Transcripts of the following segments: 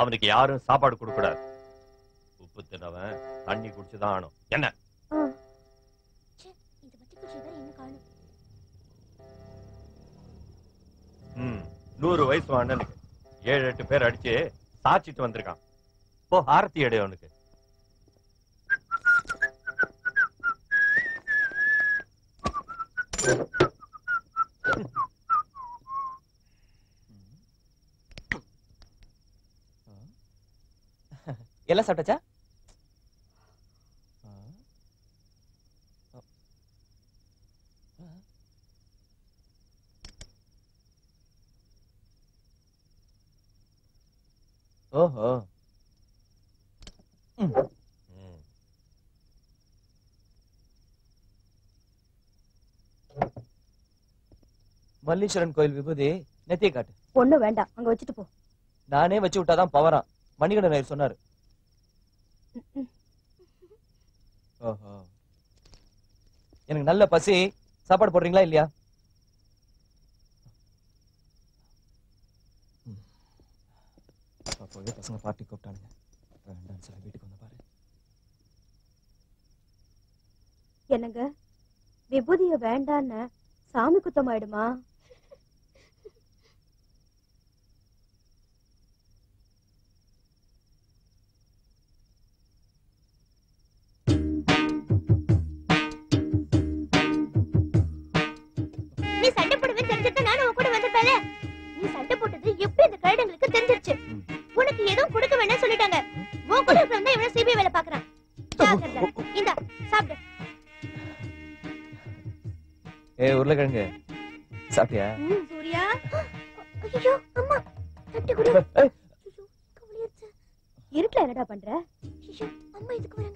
அவனுக்கு யாரும் சாப்பாடு கொடுக்க கூடாது உப்பு தின்னவன் தண்ணி குடிச்சுதான் ஆகணும் என்ன இந்த வட்டி குச்சி வேற இன்னும் காணும் ம் நூறு வயசு அண்ணனுக்கு ஏழு எட்டு பேர் அடிச்சு சாச்சிட்டு வந்திருக்கான் போ ஆரத்தி எடு அவனுக்கு எல்லாம் சாப்பிட்டாச்சா ஓஹோ ம். ம். மல்லீஸ்வரன் கோயில் விபூதி நெத்திய காட்டு ஒண்ணும் வேண்டாம் அங்க வச்சுட்டு போ நானே வச்சு விட்டாதான் பவரான் மணிகண்டன் ஐயர் சொன்னாரு ஓஹோ எனக்கு நல்ல பசி சாப்பாடு போடுறீங்களா இல்லையா ம். அப்போவே பசங்க பார்ட்டி கூப்பிட்டானுங்க வேண்டாம்னு சொல்லி வீட்டுக்கு வந்து பாரு என்னங்க விபூதிய வேண்டான்னு சாமி குத்தம் ஆயிடுமா நீ சண்டை போடுவே தெரிஞ்சிட்டு நானும் உன் கூட வந்திருப்பேல நீ சண்டை போட்டது எப்படி இந்த கழுடங்களுக்கு தெரிஞ்சிருச்சு உனக்கு எதுவும் கொடுக்க வேண்டாம் சொல்லிட்டாங்க உன் கூட இருக்கிறவன் இவன சிபிஐ வேலை பாக்குறான் ஜாக்கிரதை. இந்தா சாப்பிடு ஏ உருளைக்கிழங்கு சாப்பிட்டியா ம், சூர்யா ஐயோ அம்மா தட்டு குடு ஏய். ஐயோ கவலையாச்சு இருட்டுல என்னடா பண்ற ஐயோ அம்மா இதுக்கு வராங்க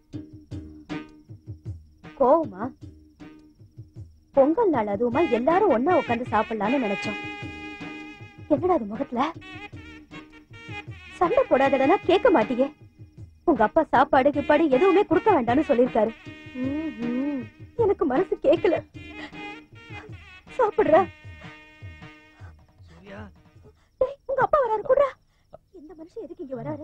கோவமா பொங்கல் நாள் அதுவுமா எல்லாரும் ஒண்ணா உட்கார்ந்து சாப்பிடலாம்னு நினைச்சோம் என்னடா அது முகத்துல சண்டை போடாதடனா கேட்க மாட்டீங்க உங்க அப்பா சாப்பாடு கிப்பாடு எதுவுமே கொடுக்க வேண்டாம்னு சொல்லிருக்காரு ம்ஹும். எனக்கு மனசு கேட்கல சாப்பிடுறா டேய், உங்க அப்பா வராரு கூடா இந்த மனுஷன் எதுக்கு இங்க வராரு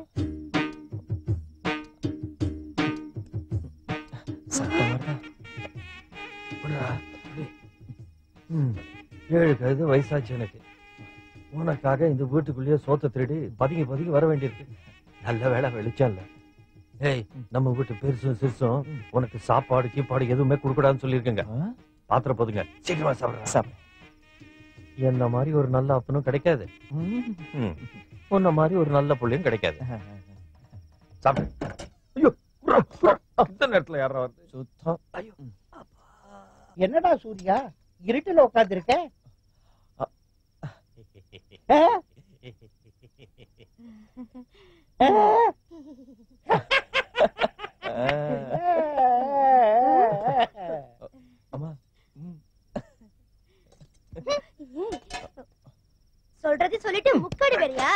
சாப்பிட்டா வரடா. விடுடா, விடு. ம், ஏழு கழுது வயசாச்சு எனக்கு உனக்காக இந்த வீட்டுக்குள்ளேயே சோத்த திருடி பதுங்கி பதுங்கி வர வேண்டியிருக்கு நல்ல வேலை வெளிச்சம் இல்ல ஏய் நம்ம வீட்டு பெருசும் சிறுசும் உனக்கு சாப்பாடு கீப்பாடு எதுவுமே கொடுக்கூடாதுன்னு சொல்லியிருக்கேங்க ஆ? பாத்திரம் போதுங்க சீக்கிரமா சாப்பிடுறேன் சாப்பிடு. என்ன மாதிரி ஒரு நல்ல அப்பனும் கிடைக்காது ம். உன்ன மாதிரி ஒரு நல்ல புள்ளையும் கிடைக்காது சாப்பிடு ஐயோ உர்ரா, உர்ரா. அந்த நேரத்துல யாரா வந்து சுத்தம் என்னடா சூர்யா இருட்டுல உட்கார்ந்திருக்க ஆ? ஆ? அம்மா ம். சொல்றது சொல்லிட்டு முக்காடு வேறியா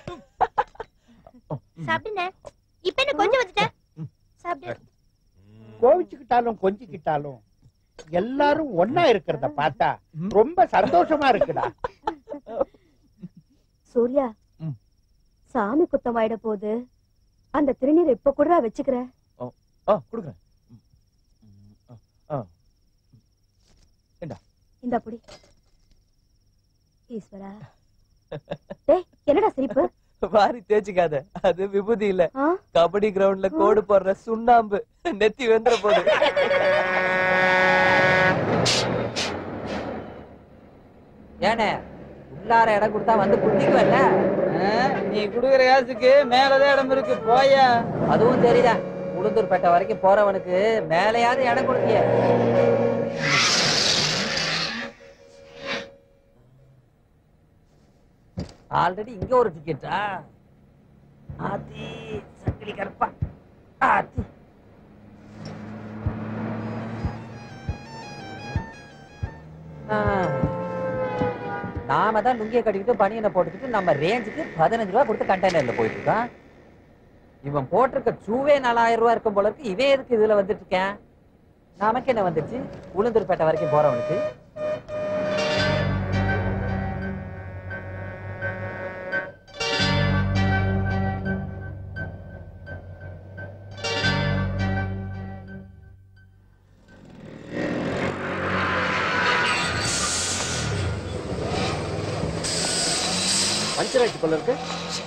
சாப்பிடுன இப்ப என்ன கொஞ்சம் வந்துட்ட சாப்பிடு கோவிச்சுக்கிட்டாலும் கொஞ்சிக்கிட்டாலும் எல்லாரும் ஒன்னா இருக்கிறத பார்த்தா ரொம்ப சந்தோஷமா இருக்குடா சூர்யா ம். சாமி குத்தமாயிட போகுது அந்த திருநீர் இப்ப கூட வச்சுக்கிற ஆ கொடுக்குறேன் ம். ம். ஆ. இந்த புடி ஈஸ்வரா டேய் என்னடா சிரிப்பு வாரி தேய்ச்சிக்காத அது விபூதி இல்ல ஆ? கபடி கிரவுண்ட்ல கோடு போடுற சுண்ணாம்பு நெத்தி வெந்துற போது ஏனே உள்ளார இடம் கொடுத்தா வந்து குத்திக்குவல்ல நீ குடுக்குற காசுக்கு மேலதான் இடம் இருக்கு போயா அதுவும் சரிதான் உளுந்தூர்பேட்டை வரைக்கும் போறவனுக்கு மேலையாவது இடம் கொடுத்திய ஆல்ரெடி இங்க ஒரு டிக்கெட்டா ஆத்தி சங்கிலி கருப்பா ஆத்தி ஆ. நாம தான் லுங்கிய கட்டிக்கிட்டு பனியனை போட்டுக்கிட்டு நம்ம ரேஞ்சுக்கு பதினஞ்சு ரூபா கொடுத்து கண்டெய்னர்ல போயிட்டு இருக்கான் இவன் போட்டிருக்க ஷூவே நாலாயிரம் ரூபா இருக்கும் போல இருக்கு இவன் எதுக்கு இதுல வந்துட்டு இருக்கேன் நமக்கு என்ன வந்துருச்சு உளுந்தூர்பேட்டை வரைக்கும் போறவனுக்கு பஞ்சர் ஆயிடுச்சு போல இருக்கு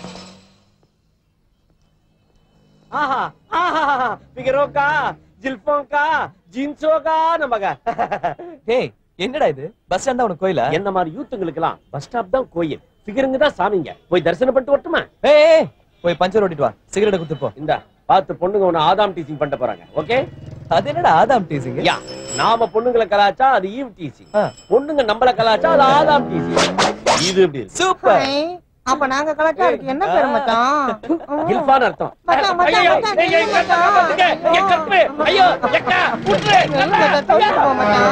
ஆஹா ஆஹா பிகரோ கா ஜில்போ கா ஜீன்ஸோ கா நமக டேய் என்னடா இது பஸ் ஸ்டாண்ட் உனக்கு கோயிலா என்ன மாதிரி யூத்துங்களுக்கு எல்லாம் பஸ் ஸ்டாப் தான் கோயில் ஃபிகருங்க தான் சாமிங்க போய் தரிசனம் பண்ணிட்டு வரட்டுமா ஏய் ஏய், போய் பஞ்சர் ஓட்டிட்டு வா சிகரெட் கொடுத்துட்டு போ இந்த பார்த்து பொண்ணுங்க உன்னை ஆதாம் டீசிங் பண்ணிட்டு போறாங்க ஓகே அது என்னடா ஆதாம் டீசிங் யா நாம பொண்ணுங்களை கலாச்சா அது ஈவ் டீசிங் ஆ. பொண்ணுங்க நம்மள கலாச்சா அது ஆதாம் டீசிங் இது எப்படி இருக்கு? சூப்பர் அப்ப நாங்க கலாச்சா அதுக்கு என்ன பேரு மச்சான் கில்ஃபான்னு அர்த்தம் மச்சான், மச்சான், ஐயையோ, மச்சான், ஏய், ஏய், நில்லு கத்து, மச்சான். கத்து, ஏய், கத்து, ஐயோ, எக்கா, விட்டுரு, நல்லா.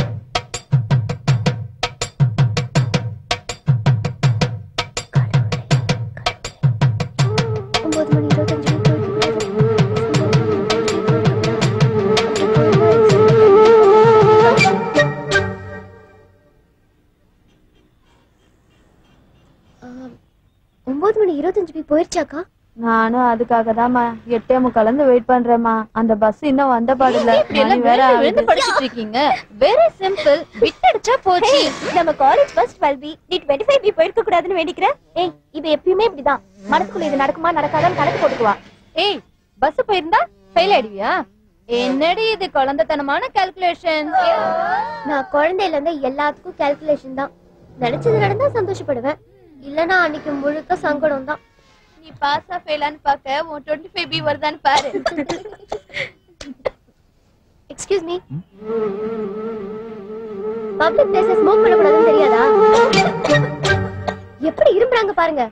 ஒன்பது மணி இருபத்தஞ்சு ஒன்பது மணி இருபத்தஞ்சு போய் போயிருச்சாக்கா நானும் அதுக்காக தான்மா எட்டே முக்காலந்து வெயிட் பண்றேம்மா அந்த பஸ் இன்னும் வந்த பாடில்ல மணி வேற ஆகுது. படிச்சிட்டு இருக்கீங்க வெரி சிம்பிள் பிட் அடிச்சா போச்சு நம்ம காலேஜ் ஃபர்ஸ்ட் 12 பி நீ 25 பி போயிருக்க கூடாதுன்னு வேண்டிக்கிறேன் ஏய் இவ எப்பயுமே இப்படிதான் மனசுக்குள்ள இது நடக்குமா நடக்காதான்னு கணக்கு போட்டுக்குவா ஏய் பஸ் போயிருந்தா ஃபெயில் ஆயிடுவியா என்னடி இது குழந்தைத்தனமான கால்குலேஷன் நான் குழந்தையில இருந்து எல்லாத்துக்கும் கால்குலேஷன் தான் நினைச்சது நடந்தா சந்தோஷப்படுவேன் இல்லனா அன்னைக்கு முழுக்க சங்கடம் தான் நீ பாஸா ஃபெயிலான்னு பார்க்க உன் டுவெண்ட்டி ஃபைவ் பி வருதான்னு பாரு எக்ஸ்கியூஸ் மீ பப்ளிக் பிளேஸ்ல ஸ்மோக் பண்ண கூடாதுன்னு தெரியாதா எப்படி இரும்புறாங்க பாருங்க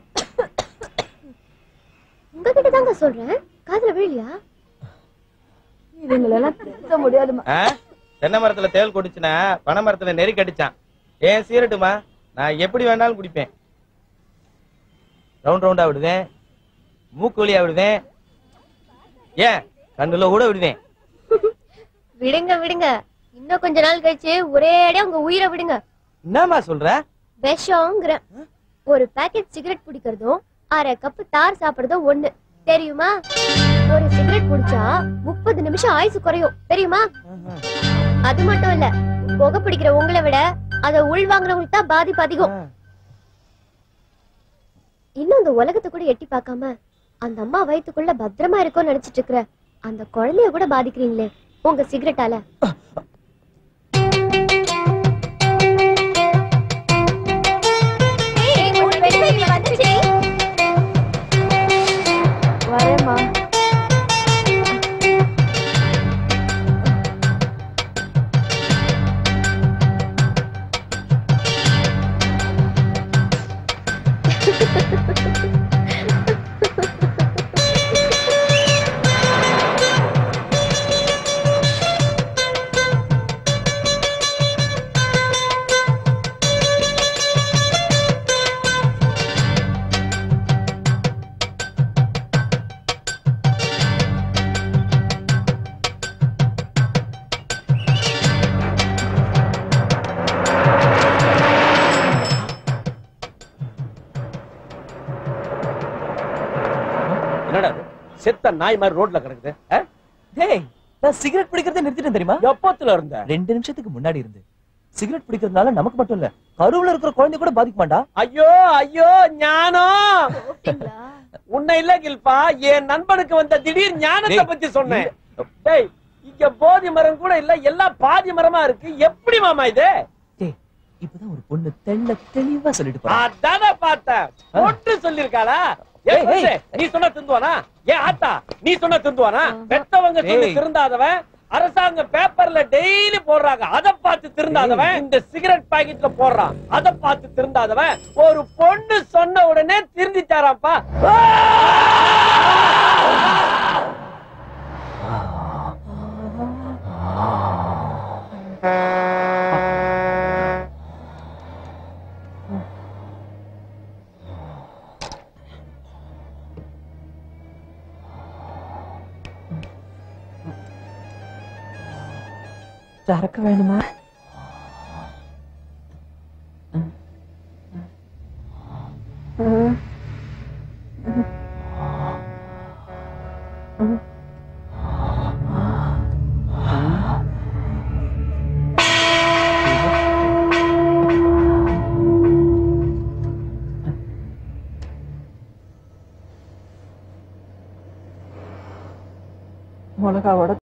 உங்ககிட்ட தாங்க சொல்றேன் காதுல விழலையா இவங்களெல்லாம் திருத்த முடியாதுமா ஆ? தென்னை மரத்துல தேள் குடிச்சுனா பனை மரத்துல நெறி கடிச்சான் ஏன் சீரட்டுமா நான் எப்படி வேணாலும் குடிப்பேன் ரவுண்ட் ரவுண்டா விடுவேன் மூக்கு வழியா விடுவேன் ஏன் கண்ணுல கூட விடுவேன் விடுங்க விடுங்க இன்னும் கொஞ்ச நாள் கழிச்சு ஒரே அடியா உங்க உயிரை விடுங்க என்னம்மா சொல்ற விஷம்ங்கிறேன் ஒரு பாக்கெட் சிகரெட் பிடிக்கிறதும் அரை கப் தார் சாப்பிடுறதும் ஒண்ணு தெரியுமா ஒரு சிகரெட் குடிச்சா முப்பது நிமிஷம் ஆயுசு குறையும் தெரியுமா அது மட்டும் இல்ல புகை பிடிக்கிற உங்களை விட அத உள் வாங்குறவங்களுக்கு தான் பாதிப்பு அதிகம் இன்னும் அந்த உலகத்தை கூட எட்டி பார்க்காம அந்த அம்மா வயித்துக்குள்ள பத்திரமா இருக்கும்னு நினைச்சிட்டு இருக்கிற அந்த குழந்தைய கூட பாதிக்கிறீங்களே உங்க சிகரெட்டால வரேம்மா என்னடா இது? செத்த நாய் மாதிரி ரோட்ல கிடக்குது ஆ? டேய் நான் சிகரெட் பிடிக்கிறதை நிறுத்திட்டேன் தெரியுமா எப்பத்துல இருந்த ரெண்டு நிமிஷத்துக்கு முன்னாடி இருந்து சிகரெட் பிடிக்கிறதுனால நமக்கு மட்டும் இல்ல கருவுல இருக்கிற குழந்தை கூட பாதிக்குமாண்டா ஐயோ ஐயோ ஞானம் உன்னை இல்ல கில்பா என் நண்பனுக்கு வந்த திடீர் ஞானத்தை டேய், பத்தி சொன்னேன் டேய் இங்க போதி மரம் கூட இல்ல எல்லாம் பாதி மரமா இருக்கு எப்படி மாமா இது டேய் இப்பதான் ஒரு பொண்ணு தெள்ள தெளிவா சொல்லிட்டு போறா அதானே பார்த்தேன் ஒன்று சொல்லிருக்காளா ஏய், ஏய், ஏய். புருஷே, நீ சொன்ன திருந்துவானா ஏன் ஆத்தா நீ சொன்ன திருந்துவானா பெத்தவங்க சொல்லி ஏய். திருந்தாதவன் அரசாங்க பேப்பர்ல டெய்லி போடுறாங்க அத பார்த்து திருந்தாதவன் இந்த சிகரெட் பாக்கெட்ல போடுறான் அத பார்த்து திருந்தாதவன் ஒரு பொண்ணு சொன்ன உடனே திருந்திட்டாராப்பா சரக்கு வேணுமா மிளகாவோட